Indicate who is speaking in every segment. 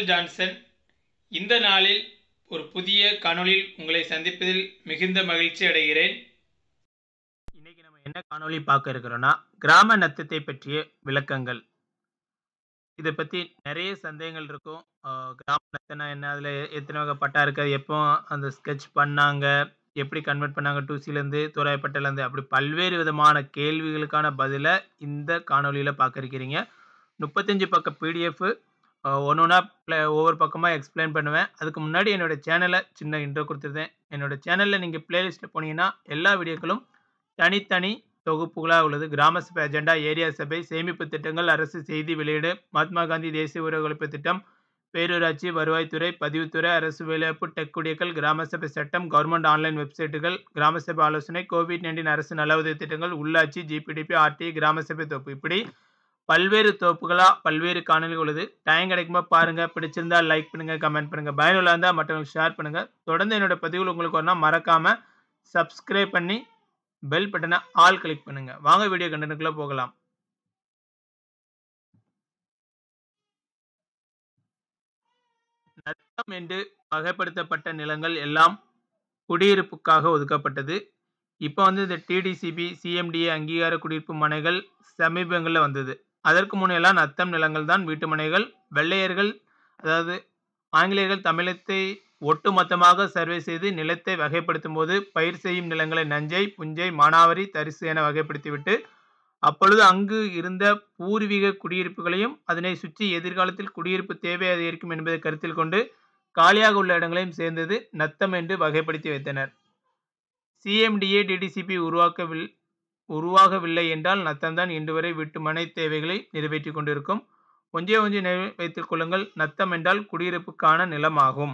Speaker 1: Michael Johnson இந்த நாளில் ஒரு புதிய காணொளியில் உங்களை சந்திப்பதில் மிகுந்த மகிழ்ச்சி அடைகிறேன் இன்னைக்கு நம்ம என்ன காணொளி பார்க்க இருக்கிறோம்னா கிராம நத்தத்தை பற்றிய விளக்கங்கள் இதை பற்றி நிறைய சந்தேகங்கள் இருக்கும் ஆஹ் கிராம நத்தனா என்ன அதில் எத்தனை வகை பட்டா இருக்கு அது எப்போ அந்த ஸ்கெட்ச் பண்ணாங்க எப்படி கன்வெர்ட் பண்ணாங்க டூசிலேருந்து தோராயப்பட்டிலேருந்து அப்படி பல்வேறு விதமான கேள்விகளுக்கான பதிலை இந்த காணொளியில் பார்க்க இருக்கிறீங்க முப்பத்தஞ்சு பக்க பிடிஎஃப் ஒன்று ஒன்றா ப்ளே ஒவ்வொரு பக்கமாக எக்ஸ்பிளைன் பண்ணுவேன் அதுக்கு முன்னாடி என்னோட சேனலை சின்ன இன்ட்ரோ கொடுத்துருந்தேன் என்னோட சேனலில் நீங்கள் பிளேலிஸ்ட்டில் போனீங்கன்னா எல்லா வீடியோக்களும் தனித்தனி தொகுப்புகளாக உள்ளது கிராம சபை அஜெண்டா ஏரியா சபை சேமிப்பு திட்டங்கள் அரசு செய்தி வெளியீடு மகாத்மா காந்தி தேசிய ஊரகொழிப்பு திட்டம் பேரூராட்சி வருவாய்த்துறை பதிவுத்துறை அரசு வேலைவாய்ப்பு டெக் குடியக்கல் கிராம சபை சட்டம் கவர்மெண்ட் ஆன்லைன் வெப்சைட்டுகள் கிராம சபை ஆலோசனை கோவிட் நைன்டீன் அரசு நல உதவி திட்டங்கள் உள்ளாட்சி ஜிபிடிபி ஆர்டி கிராம சபை தொகுப்பு இப்படி பல்வேறு தொகுப்புகளாக பல்வேறு காணொலி உள்ளது டைம் கிடைக்கும்போது பாருங்கள் பிடிச்சிருந்தா லைக் பண்ணுங்கள் கமெண்ட் பண்ணுங்கள் பயனுள்ள இருந்தால் மற்றவங்களுக்கு ஷேர் பண்ணுங்கள் தொடர்ந்து என்னோட பதிவுகள் உங்களுக்கு வரணும் மறக்காமல் சப்ஸ்கிரைப் பண்ணி பெல் பட்டனை ஆல் கிளிக் பண்ணுங்கள் வாங்க வீடியோ கண்டனுக்குள்ளே போகலாம் நத்தம் என்று வகைப்படுத்தப்பட்ட நிலங்கள் எல்லாம் குடியிருப்புக்காக ஒதுக்கப்பட்டது இப்போ வந்து இந்த டிடிசிபி சிஎம்டிஏ அங்கீகார குடியிருப்பு மனைகள் சமீபங்களில் வந்தது அதற்கு முன்னெல்லாம் நத்தம் நிலங்கள் தான் வீட்டு மனைகள் வெள்ளையர்கள் அதாவது ஆங்கிலேயர்கள் தமிழத்தை ஒட்டுமொத்தமாக சர்வே செய்து நிலத்தை வகைப்படுத்தும் போது பயிர் செய்யும் நிலங்களை நஞ்சை புஞ்சை மானாவரி தரிசு என வகைப்படுத்திவிட்டு அப்பொழுது அங்கு இருந்த பூர்வீக குடியிருப்புகளையும் அதனை சுற்றி எதிர்காலத்தில் குடியிருப்பு தேவை அதிகரிக்கும் என்பதை கருத்தில் கொண்டு காலியாக உள்ள இடங்களையும் சேர்ந்தது நத்தம் என்று வகைப்படுத்தி வைத்தனர் சிஎம்டிஏ டிடிசிபி உருவாக்கவில் உருவாகவில்லை என்றால் நத்தம்தான் இன்று வரை வீட்டு மனை தேவைகளை நிறைவேற்றி கொண்டிருக்கும் ஒன்றே ஒன்றே நினைவு வைத்துக் கொள்ளுங்கள் நத்தம் என்றால் குடியிருப்புக்கான நிலமாகும்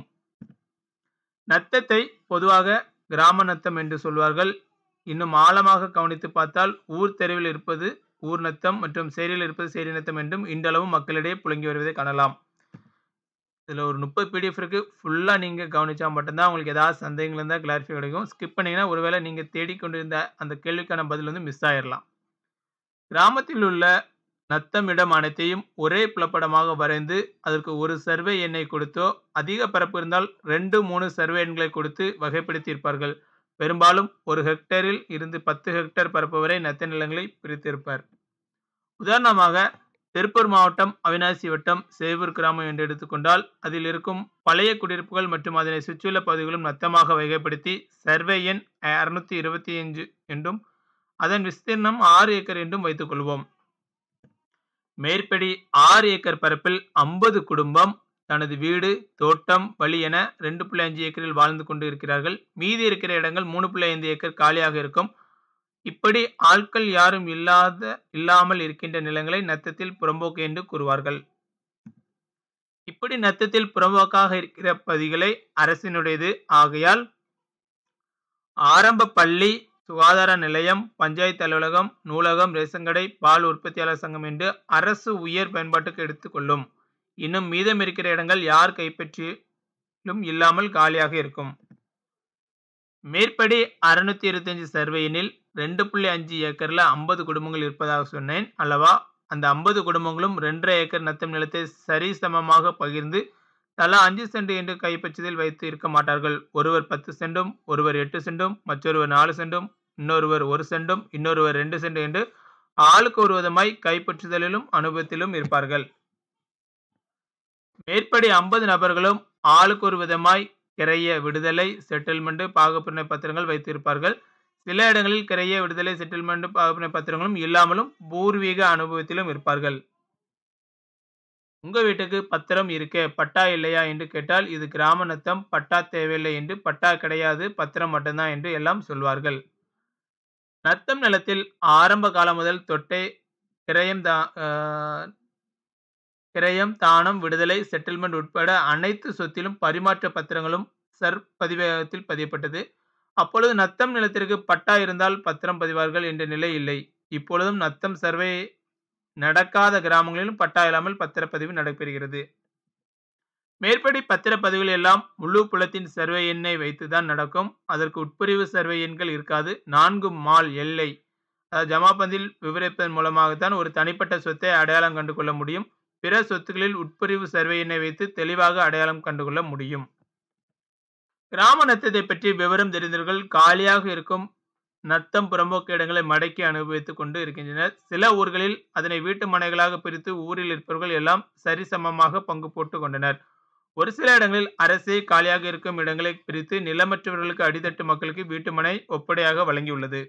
Speaker 1: நத்தத்தை பொதுவாக கிராம நத்தம் என்று சொல்வார்கள் இன்னும் ஆழமாக கவனித்து பார்த்தால் ஊர் தெருவில் இருப்பது ஊர் நத்தம் மற்றும் சேரியில் இருப்பது சேரி நத்தம் என்றும் இன்றளவும் மக்களிடையே புழங்கி வருவதை காணலாம் இதில் ஒரு முப்பது பிடிஎஃப் இருக்குது ஃபுல்லாக நீங்கள் கவனித்தா மட்டும்தான் உங்களுக்கு ஏதாவது சந்தேகங்கள் இருந்தால் கிளாரிஃபை கிடைக்கும் ஸ்கிப் பண்ணிங்கன்னா ஒருவேளை நீங்கள் தேடிக்கொண்டிருந்த அந்த கேள்விக்கான பதில் வந்து மிஸ் ஆயிடலாம் கிராமத்தில் உள்ள நத்தமிடம் அனைத்தையும் ஒரே புலப்படமாக வரைந்து அதற்கு ஒரு சர்வே எண்ணை கொடுத்தோ அதிக பரப்பு இருந்தால் ரெண்டு மூணு சர்வே எண்களை கொடுத்து வகைப்படுத்தியிருப்பார்கள் பெரும்பாலும் ஒரு ஹெக்டேரில் இருந்து பத்து ஹெக்டேர் பரப்பு வரை நத்த நிலங்களை பிரித்திருப்பார் உதாரணமாக திருப்பூர் மாவட்டம் அவினாசி வட்டம் சேவூர் கிராமம் என்று எடுத்துக்கொண்டால் அதில் இருக்கும் பழைய குடியிருப்புகள் மற்றும் அதனை சுற்றியுள்ள பகுதிகளும் நத்தமாக வகைப்படுத்தி சர்வே எண் அறுநூத்தி இருபத்தி அஞ்சு என்றும் அதன் விஸ்தீர்ணம் ஆறு ஏக்கர் என்றும் வைத்துக் கொள்வோம் மேற்படி ஆறு ஏக்கர் பரப்பில் ஐம்பது குடும்பம் தனது வீடு தோட்டம் வழி என ரெண்டு புள்ளி அஞ்சு ஏக்கரில் வாழ்ந்து கொண்டு இருக்கிறார்கள் மீதி இருக்கிற இடங்கள் மூணு புள்ளி ஐந்து ஏக்கர் காலியாக இருக்கும் இப்படி ஆட்கள் யாரும் இல்லாத இல்லாமல் இருக்கின்ற நிலங்களை நத்தத்தில் புறம்போக்கு என்று கூறுவார்கள் இப்படி நத்தத்தில் புறம்போக்காக இருக்கிற பகுதிகளை அரசினுடையது ஆகையால் ஆரம்ப பள்ளி சுகாதார நிலையம் பஞ்சாயத்து அலுவலகம் நூலகம் ரேஷன் கடை பால் உற்பத்தியாளர் சங்கம் என்று அரசு உயர் பயன்பாட்டுக்கு எடுத்துக்கொள்ளும் இன்னும் மீதம் இருக்கிற இடங்கள் யார் கைப்பற்றிலும் இல்லாமல் காலியாக இருக்கும் மேற்படி அறுநூத்தி இருபத்தஞ்சு சர்வேயினில் ரெண்டு புள்ளி அஞ்சு ஏக்கரில் ஐம்பது குடும்பங்கள் இருப்பதாக சொன்னேன் அல்லவா அந்த ஐம்பது குடும்பங்களும் ரெண்டரை ஏக்கர் நத்தம் நிலத்தை சரிசமமாக பகிர்ந்து தலா அஞ்சு சென்ட் என்று கைப்பற்றுதல் வைத்து இருக்க மாட்டார்கள் ஒருவர் பத்து சென்டும் ஒருவர் எட்டு சென்டும் மற்றொருவர் நாலு சென்டும் இன்னொருவர் ஒரு சென்டும் இன்னொருவர் ரெண்டு சென்ட் என்று ஆளுக்கு ஒரு விதமாய் கைப்பற்றுதலிலும் அனுபவத்திலும் இருப்பார்கள் மேற்படி ஐம்பது நபர்களும் ஆளுக்கு ஒரு விதமாய் கிரைய விடுதலை செட்டில்மெண்ட் பாகப்பிரணை பத்திரங்கள் வைத்திருப்பார்கள் சில இடங்களில் கிரைய விடுதலை செட்டில்மெண்ட் பாகப்பிரணை பத்திரங்களும் இல்லாமலும் பூர்வீக அனுபவத்திலும் இருப்பார்கள் உங்க வீட்டுக்கு பத்திரம் இருக்கே பட்டா இல்லையா என்று கேட்டால் இது கிராம நத்தம் பட்டா தேவையில்லை என்று பட்டா கிடையாது பத்திரம் மட்டும்தான் என்று எல்லாம் சொல்வார்கள் நத்தம் நிலத்தில் ஆரம்ப காலம் முதல் தொட்டே கிரயம் தா கிரயம் தானம் விடுதலை செட்டில்மெண்ட் உட்பட அனைத்து சொத்திலும் பரிமாற்ற பத்திரங்களும் சர் பதிவேகத்தில் பதியப்பட்டது அப்பொழுது நத்தம் நிலத்திற்கு பட்டா இருந்தால் பத்திரம் பதிவார்கள் என்ற நிலை இல்லை இப்பொழுதும் நத்தம் சர்வே நடக்காத கிராமங்களிலும் பட்டா இல்லாமல் பத்திரப்பதிவு நடைபெறுகிறது மேற்படி பத்திரப்பதிவுகள் எல்லாம் முழு புலத்தின் சர்வே எண்ணை வைத்துதான் நடக்கும் அதற்கு உட்பிரிவு சர்வே எண்கள் இருக்காது நான்கு மால் எல்லை அதாவது ஜமாபந்தில் விவரிப்பதன் மூலமாகத்தான் ஒரு தனிப்பட்ட சொத்தை அடையாளம் கண்டு கொள்ள முடியும் பிற சொத்துக்களில் உட்பிரிவு சர்வே எண்ணை வைத்து தெளிவாக அடையாளம் கண்டுகொள்ள முடியும் கிராம நத்தத்தை பற்றி விவரம் தெரிந்தவர்கள் காலியாக இருக்கும் நத்தம் புறம்போக்கு இடங்களை மடக்கி அனுபவித்துக் கொண்டு இருக்கின்றனர் சில ஊர்களில் அதனை வீட்டு மனைகளாக பிரித்து ஊரில் இருப்பவர்கள் எல்லாம் சரிசமமாக பங்கு போட்டுக் கொண்டனர் ஒரு சில இடங்களில் அரசே காலியாக இருக்கும் இடங்களை பிரித்து நிலமற்றவர்களுக்கு அடித்தட்டு மக்களுக்கு வீட்டுமனை ஒப்படையாக வழங்கியுள்ளது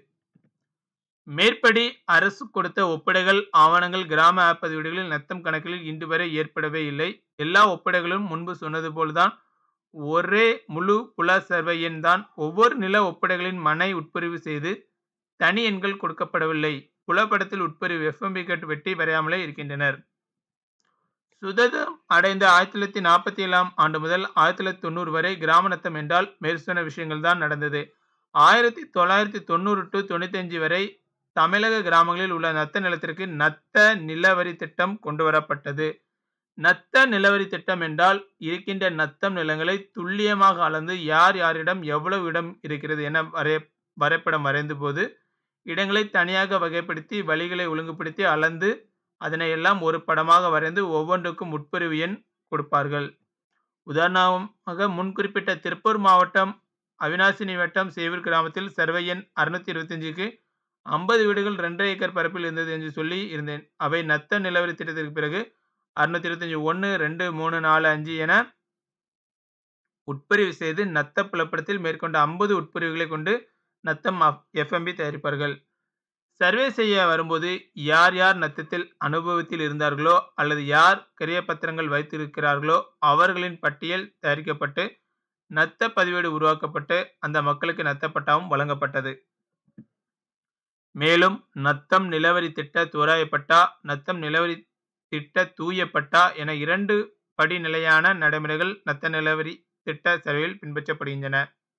Speaker 1: மேற்படி அரசு கொடுத்த ஒப்படைகள் ஆவணங்கள் கிராம ஆப்பதிவீடுகளில் நத்தம் கணக்கில் இன்று வரை ஏற்படவே இல்லை எல்லா ஒப்படைகளும் முன்பு சொன்னது போல்தான் ஒரே முழு புல சர்வே எண் தான் ஒவ்வொரு நில ஒப்படைகளின் மனை உட்பிரிவு செய்து தனி எண்கள் கொடுக்கப்படவில்லை புலப்படத்தில் உட்பிரிவு எஃப்எம்பி கட் வெட்டி வரையாமலே இருக்கின்றனர் சுதந்திரம் அடைந்த ஆயிரத்தி தொள்ளாயிரத்தி நாற்பத்தி ஏழாம் ஆண்டு முதல் ஆயிரத்தி தொள்ளாயிரத்தி தொண்ணூறு வரை கிராம நத்தம் என்றால் மேற்சொன்ன விஷயங்கள் தான் நடந்தது ஆயிரத்தி தொள்ளாயிரத்தி தொண்ணூறு டு தொண்ணூத்தஞ்சு வரை தமிழக கிராமங்களில் உள்ள நத்த நிலத்திற்கு நத்த நிலவரி திட்டம் கொண்டு வரப்பட்டது நத்த நிலவரி திட்டம் என்றால் இருக்கின்ற நத்தம் நிலங்களை துல்லியமாக அளந்து யார் யாரிடம் எவ்வளவு இடம் இருக்கிறது என வரை வரைபடம் வரைந்த போது இடங்களை தனியாக வகைப்படுத்தி வழிகளை ஒழுங்குபடுத்தி அளந்து அதனை எல்லாம் ஒரு படமாக வரைந்து ஒவ்வொன்றுக்கும் உட்பிரிவு எண் கொடுப்பார்கள் உதாரணமாக முன் குறிப்பிட்ட திருப்பூர் மாவட்டம் அவினாசினி வட்டம் சேவூர் கிராமத்தில் சர்வே எண் அறுநூத்தி இருபத்தஞ்சுக்கு ஐம்பது வீடுகள் ரெண்டரை ஏக்கர் பரப்பில் இருந்தது என்று சொல்லி இருந்தேன் அவை நத்த நிலவரி திட்டத்திற்கு பிறகு அறுநூத்தி இருபத்தஞ்சு ஒன்று ரெண்டு மூணு நாலு அஞ்சு என உட்பிரிவு செய்து நத்த புலப்படத்தில் மேற்கொண்ட ஐம்பது உட்பிரிவுகளை கொண்டு நத்தம் எஃப்எம்பி தயாரிப்பார்கள் சர்வே செய்ய வரும்போது யார் யார் நத்தத்தில் அனுபவத்தில் இருந்தார்களோ அல்லது யார் கிரிய பத்திரங்கள் வைத்திருக்கிறார்களோ அவர்களின் பட்டியல் தயாரிக்கப்பட்டு நத்த பதிவேடு உருவாக்கப்பட்டு அந்த மக்களுக்கு நத்தப்பட்டாவும் வழங்கப்பட்டது மேலும் நத்தம் நிலவரி திட்ட தோராயப்பட்டா நத்தம் நிலவரி திட்ட தூய பட்டா என இரண்டு படிநிலையான நடைமுறைகள் நத்த நிலவரி திட்ட சர்வேயில் பின்பற்றப்படுகின்றன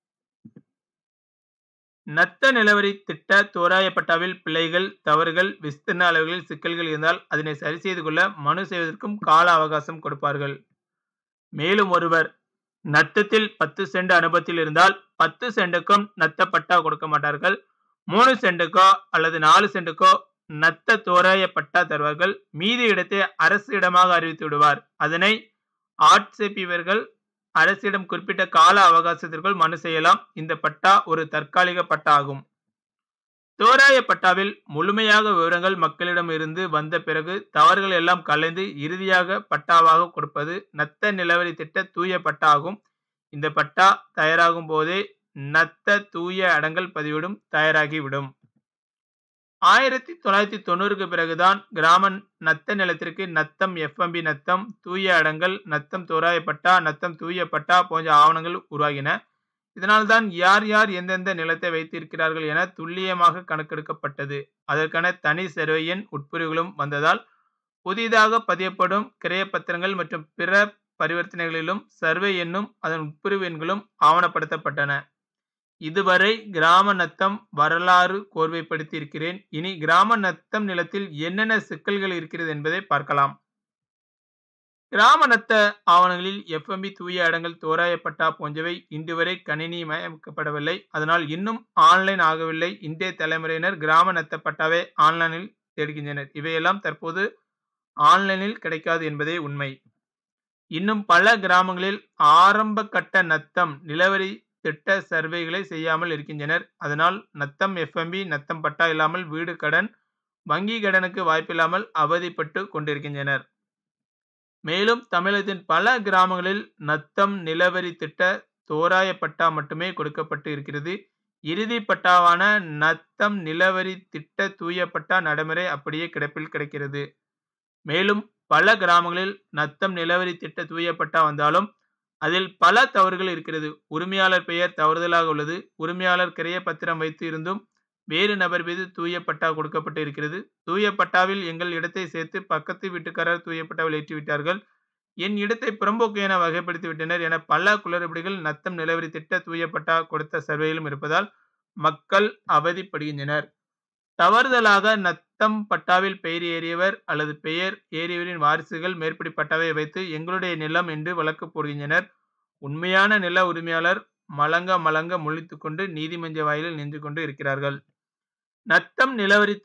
Speaker 1: நத்த நிலவரி திட்ட தோராய பட்டாவில் பிழைகள் தவறுகள் விஸ்தீர்ண அளவுகளில் சிக்கல்கள் இருந்தால் அதனை சரி செய்து கொள்ள மனு செய்வதற்கும் கால அவகாசம் கொடுப்பார்கள் மேலும் ஒருவர் நத்தத்தில் பத்து சென்ட் அனுபவத்தில் இருந்தால் பத்து சென்ட்டுக்கும் நத்த பட்டா கொடுக்க மாட்டார்கள் மூணு சென்ட்டுக்கோ அல்லது நாலு சென்ட்டுக்கோ நத்த தோராய பட்டா தருவார்கள் மீதி இடத்தை அரசு இடமாக அறிவித்து விடுவார் அதனை ஆட்சேபிவர்கள் அரசிடம் குறிப்பிட்ட கால அவகாசத்திற்குள் மனு செய்யலாம் இந்த பட்டா ஒரு தற்காலிக பட்டா ஆகும் தோராய பட்டாவில் முழுமையாக விவரங்கள் மக்களிடம் இருந்து வந்த பிறகு தவறுகள் எல்லாம் கலைந்து இறுதியாக பட்டாவாக கொடுப்பது நத்த நிலவரி திட்ட தூய பட்டா ஆகும் இந்த பட்டா தயாராகும் போதே நத்த தூய அடங்கல் பதிவிடும் தயாராகிவிடும் ஆயிரத்தி தொள்ளாயிரத்தி தொண்ணூறுக்கு பிறகுதான் கிராம நத்த நிலத்திற்கு நத்தம் எஃப்எம்பி நத்தம் தூய அடங்கல் நத்தம் தோராயப்பட்டா நத்தம் தூயப்பட்டா போன்ற ஆவணங்கள் உருவாகின இதனால்தான் யார் யார் எந்தெந்த நிலத்தை வைத்திருக்கிறார்கள் என துல்லியமாக கணக்கெடுக்கப்பட்டது அதற்கான தனி சர்வே எண் உட்பிரிவுகளும் வந்ததால் புதிதாக பதியப்படும் கிரைய பத்திரங்கள் மற்றும் பிற பரிவர்த்தனைகளிலும் சர்வே எண்ணும் அதன் உட்பிரிவு எண்களும் ஆவணப்படுத்தப்பட்டன இதுவரை கிராம நத்தம் வரலாறு கோர்வைப்படுத்தி இருக்கிறேன் இனி கிராம நத்தம் நிலத்தில் என்னென்ன சிக்கல்கள் இருக்கிறது என்பதை பார்க்கலாம் கிராம நத்த ஆவணங்களில் எஃப்எம்பி தூய அடங்கல் தோராயப்பட்டா போன்றவை இன்று வரை கணினி மயமாக்கப்படவில்லை அதனால் இன்னும் ஆன்லைன் ஆகவில்லை இன்றைய தலைமுறையினர் கிராம நத்த பட்டாவை ஆன்லைனில் தேடுகின்றனர் இவையெல்லாம் தற்போது ஆன்லைனில் கிடைக்காது என்பதே உண்மை இன்னும் பல கிராமங்களில் ஆரம்ப கட்ட நத்தம் நிலவரி திட்ட சர்வேகளை செய்யாமல் இருக்கின்றனர் அதனால் நத்தம் எஃப்எம்பி நத்தம் பட்டா இல்லாமல் வீடு கடன் வங்கி கடனுக்கு வாய்ப்பில்லாமல் அவதிப்பட்டு கொண்டிருக்கின்றனர் மேலும் தமிழகத்தின் பல கிராமங்களில் நத்தம் நிலவரி திட்ட தோராய பட்டா மட்டுமே கொடுக்கப்பட்டு இருக்கிறது இறுதி பட்டாவான நத்தம் நிலவரி திட்ட தூய பட்டா நடைமுறை அப்படியே கிடப்பில் கிடைக்கிறது மேலும் பல கிராமங்களில் நத்தம் நிலவரி திட்ட தூய பட்டா வந்தாலும் அதில் பல தவறுகள் இருக்கிறது உரிமையாளர் பெயர் தவறுதலாக உள்ளது உரிமையாளர் கிரைய பத்திரம் வைத்து இருந்தும் வேறு நபர் மீது தூய பட்டா கொடுக்கப்பட்டு இருக்கிறது தூய பட்டாவில் எங்கள் இடத்தை சேர்த்து பக்கத்து வீட்டுக்காரர் தூய பட்டாவில் ஏற்றிவிட்டார்கள் என் இடத்தை புறம்போக்கு என வகைப்படுத்தி விட்டனர் என பல குளறுபடிகள் நத்தம் நிலவரி திட்ட தூய பட்டா கொடுத்த சர்வேயிலும் இருப்பதால் மக்கள் அவதிப்படுகின்றனர் தவறுதலாக நத்தம் பட்டாவில் பெயர் ஏறியவர் அல்லது பெயர் ஏறியவரின் வாரிசுகள் மேற்படி பட்டாவை வைத்து எங்களுடைய நிலம் என்று வழக்கு போடுகின்றனர் உண்மையான நில உரிமையாளர் மலங்க மலங்க முழித்து கொண்டு நீதிமன்ற வாயிலில் நின்று கொண்டு இருக்கிறார்கள் நத்தம் நிலவரி திட்ட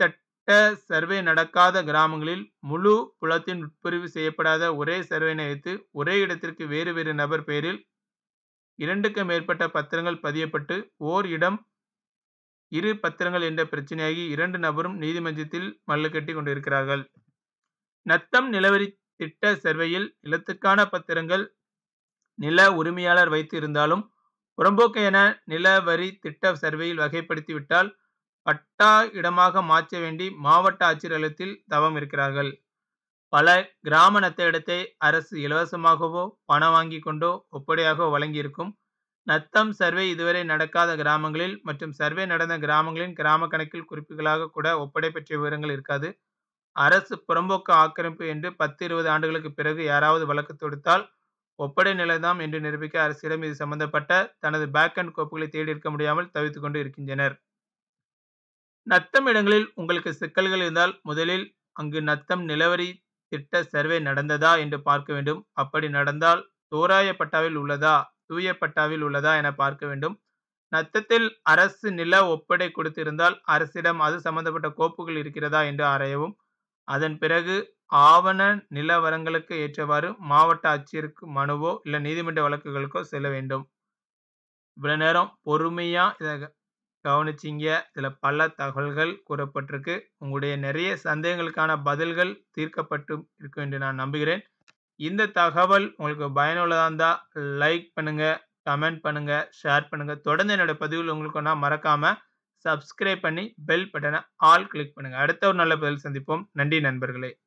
Speaker 1: திட்ட சர்வே நடக்காத கிராமங்களில் முழு புலத்தின் உட்பிரிவு செய்யப்படாத ஒரே சர்வேனை வைத்து ஒரே இடத்திற்கு வேறு வேறு நபர் பெயரில் இரண்டுக்கு மேற்பட்ட பத்திரங்கள் பதியப்பட்டு ஓர் இடம் இரு பத்திரங்கள் என்ற பிரச்சனையாகி இரண்டு நபரும் நீதிமன்றத்தில் மல்லு கட்டி கொண்டிருக்கிறார்கள் நத்தம் நிலவரி திட்ட சர்வேயில் நிலத்துக்கான பத்திரங்கள் நில உரிமையாளர் வைத்து இருந்தாலும் புறம்போக்கு என நில வரி திட்ட சர்வேயில் வகைப்படுத்தி விட்டால் பட்டா இடமாக மாற்ற வேண்டி மாவட்ட ஆட்சியர் அலுவலகத்தில் தவம் இருக்கிறார்கள் பல கிராம நத்த இடத்தை அரசு இலவசமாகவோ பணம் வாங்கி கொண்டோ ஒப்படையாகவோ வழங்கியிருக்கும் நத்தம் சர்வே இதுவரை நடக்காத கிராமங்களில் மற்றும் சர்வே நடந்த கிராமங்களின் கிராம கணக்கில் குறிப்புகளாக கூட ஒப்படை பற்றிய விவரங்கள் இருக்காது அரசு புறம்போக்கு ஆக்கிரமிப்பு என்று பத்து இருபது ஆண்டுகளுக்கு பிறகு யாராவது வழக்கு தொடுத்தால் ஒப்படை நிலைதாம் என்று நிரூபிக்க அரசிடம் இது சம்பந்தப்பட்ட தனது பேக் அண்ட் கோப்புகளை தேடி இருக்க முடியாமல் தவித்துக் கொண்டு இருக்கின்றனர் நத்தம் இடங்களில் உங்களுக்கு சிக்கல்கள் இருந்தால் முதலில் அங்கு நத்தம் நிலவரி திட்ட சர்வே நடந்ததா என்று பார்க்க வேண்டும் அப்படி நடந்தால் தோராய பட்டாவில் உள்ளதா தூய பட்டாவில் உள்ளதா என பார்க்க வேண்டும் நத்தத்தில் அரசு நில ஒப்படை கொடுத்திருந்தால் அரசிடம் அது சம்பந்தப்பட்ட கோப்புகள் இருக்கிறதா என்று ஆராயவும் அதன் பிறகு ஆவண நிலவரங்களுக்கு ஏற்றவாறு மாவட்ட ஆட்சியருக்கு மனுவோ இல்லை நீதிமன்ற வழக்குகளுக்கோ செல்ல வேண்டும் இவ்வளவு நேரம் பொறுமையா இதை கவனிச்சிங்க இதில் பல தகவல்கள் கூறப்பட்டிருக்கு உங்களுடைய நிறைய சந்தேகங்களுக்கான பதில்கள் தீர்க்கப்பட்டு இருக்கும் என்று நான் நம்புகிறேன் இந்த தகவல் உங்களுக்கு பயனுள்ளதாக இருந்தால் லைக் பண்ணுங்க கமெண்ட் பண்ணுங்க ஷேர் பண்ணுங்க தொடர்ந்து என்னோட பதிவில் உங்களுக்கு நான் மறக்காம சப்ஸ்கிரைப் பண்ணி பெல் பட்டனை ஆல் கிளிக் பண்ணுங்க அடுத்த ஒரு நல்ல பதில் சந்திப்போம் நன்றி நண்பர்களே